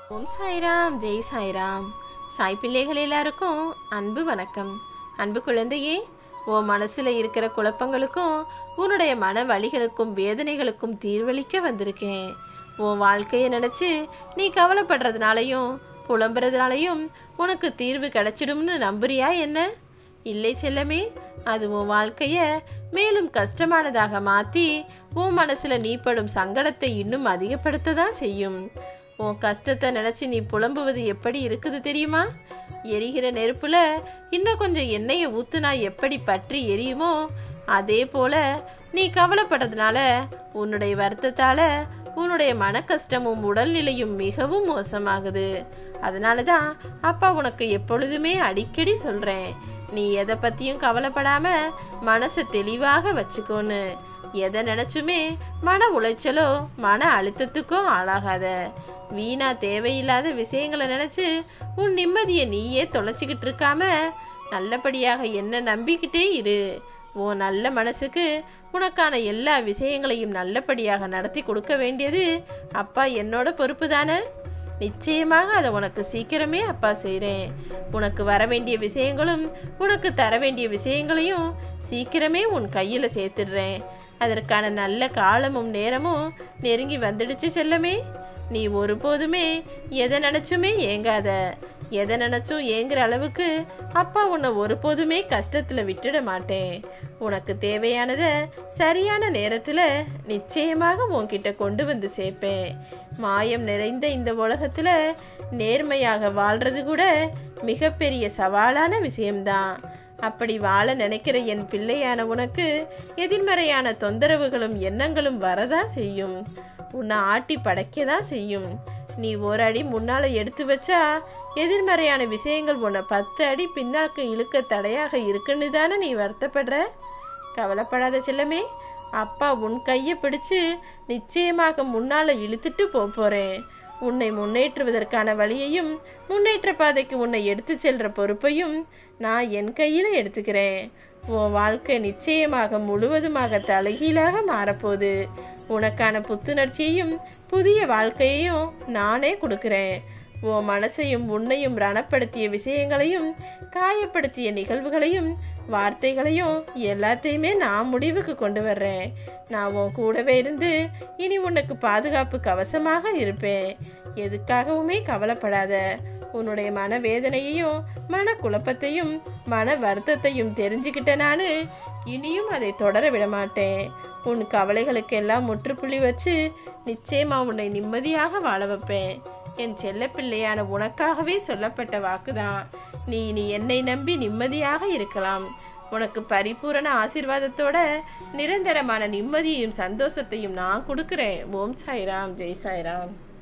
ஓம் சாய்ராம் ஜெய் சாய்ராம் சாய் பிள்ளைகள் எல்லாருக்கும் அன்பு வணக்கம் அன்பு குழந்தையே உன் மனசில் இருக்கிற குழப்பங்களுக்கும் உன்னுடைய மன வலிகளுக்கும் வேதனைகளுக்கும் தீர்வளிக்க வந்திருக்கேன் உன் வாழ்க்கையை நினச்சி நீ கவலைப்படுறதுனாலையும் புலம்புறதுனாலையும் உனக்கு தீர்வு கிடைச்சிடும்னு நம்புறியா என்ன இல்லை செல்லமே அது உன் வாழ்க்கையை மேலும் கஷ்டமானதாக மாற்றி உன் மனசில் நீ படும் சங்கடத்தை இன்னும் அதிகப்படுத்த தான் செய்யும் உன் கஷ்டத்தை நினச்சி நீ புலம்புவது எப்படி இருக்குது தெரியுமா எரிகிற நெருப்புல இன்னும் கொஞ்சம் எண்ணெயை ஊத்துனா எப்படி பற்றி எரியுமோ அதே போல நீ கவலைப்படுறதுனால உன்னுடைய வருத்தத்தால உன்னுடைய மன கஷ்டமும் உடல்நிலையும் மிகவும் மோசமாகுது அதனால தான் அப்பா உனக்கு எப்பொழுதுமே அடிக்கடி சொல்கிறேன் நீ எதை பற்றியும் கவலைப்படாம மனசை தெளிவாக வச்சுக்கோன்னு எதை நினச்சுமே மன உளைச்சலோ மன அழுத்தத்துக்கோ ஆளாகாத வீணா தேவையில்லாத விஷயங்களை நினச்சி உன் நிம்மதியை நீயே தொலைச்சிக்கிட்டு இருக்காம நல்லபடியாக என்ன நம்பிக்கிட்டே இரு உன் நல்ல மனசுக்கு உனக்கான எல்லா விஷயங்களையும் நல்லபடியாக நடத்தி கொடுக்க வேண்டியது அப்பா என்னோட பொறுப்பு தானே நிச்சயமாக அதை உனக்கு சீக்கிரமே அப்பா செய்கிறேன் உனக்கு வர வேண்டிய விஷயங்களும் உனக்கு தர வேண்டிய விஷயங்களையும் சீக்கிரமே உன் கையில் சேர்த்துடுறேன் அதற்கான நல்ல காலமும் நேரமும் நெருங்கி வந்துடுச்சு செல்லமே நீ ஒருபோதுமே எதை நினச்சுமே ஏங்காத எதை நினச்சும் ஏங்குற அளவுக்கு அப்பா உன்னை ஒருபோதுமே கஷ்டத்தில் விட்டுட மாட்டேன் உனக்கு தேவையானதை சரியான நேரத்தில் நிச்சயமாக உன்கிட்ட கொண்டு வந்து சேர்ப்பேன் மாயம் நிறைந்த இந்த உலகத்தில் நேர்மையாக வாழ்றது கூட மிகப்பெரிய சவாலான விஷயம்தான் அப்படி வாழ நினைக்கிற என் பிள்ளையான உனக்கு எதிர்மறையான தொந்தரவுகளும் எண்ணங்களும் வரதான் செய்யும் உன்னை ஆட்டி படைக்க தான் செய்யும் நீ ஒரு அடி முன்னால் எடுத்து வச்சா எதிர்மறையான விஷயங்கள் உன்னை பத்து அடி பின்னாக்கு இழுக்க தடையாக இருக்குன்னு தானே நீ வருத்தப்படுற கவலைப்படாத செல்லமே அப்பா உன் கையை பிடிச்சு நிச்சயமாக முன்னால் இழுத்துட்டு போக போகிறேன் உன்னை முன்னேற்றுவதற்கான வழியையும் முன்னேற்ற பாதைக்கு உன்னை எடுத்து செல்ற பொறுப்பையும் நான் என் கையில் எடுத்துக்கிறேன் உன் வாழ்க்கை நிச்சயமாக முழுவதுமாக தலைகீழாக மாறப்போகுது உனக்கான புத்துணர்ச்சியையும் புதிய வாழ்க்கையையும் நானே கொடுக்குறேன் உன் மனசையும் உன்னையும் ரணப்படுத்திய விஷயங்களையும் காயப்படுத்திய நிகழ்வுகளையும் வார்த்தைகளையும் எல்லாத்தையுமே நான் முடிவுக்கு கொண்டு வர்றேன் நான் உன் கூடவே இருந்து இனி உனக்கு பாதுகாப்பு கவசமாக இருப்பேன் எதுக்காகவுமே கவலைப்படாத உன்னுடைய மனவேதனையையும் மன குழப்பத்தையும் மன வருத்தத்தையும் தெரிஞ்சுக்கிட்ட நான் இனியும் அதை தொடர விட மாட்டேன் உன் கவலைகளுக்கெல்லாம் முற்றுப்புள்ளி வச்சு நிச்சயமா உன்னை நிம்மதியாக வாழ வைப்பேன் என் செல்லப்பிள்ளையான உனக்காகவே சொல்லப்பட்ட வாக்குதான் நீ நீ என்னை நம்பி நிம்மதியாக இருக்கலாம் உனக்கு பரிபூரண ஆசீர்வாதத்தோட நிரந்தரமான நிம்மதியையும் சந்தோஷத்தையும் நான் கொடுக்குறேன் ஓம் சாய்ராம் ஜெய் சாய்ராம்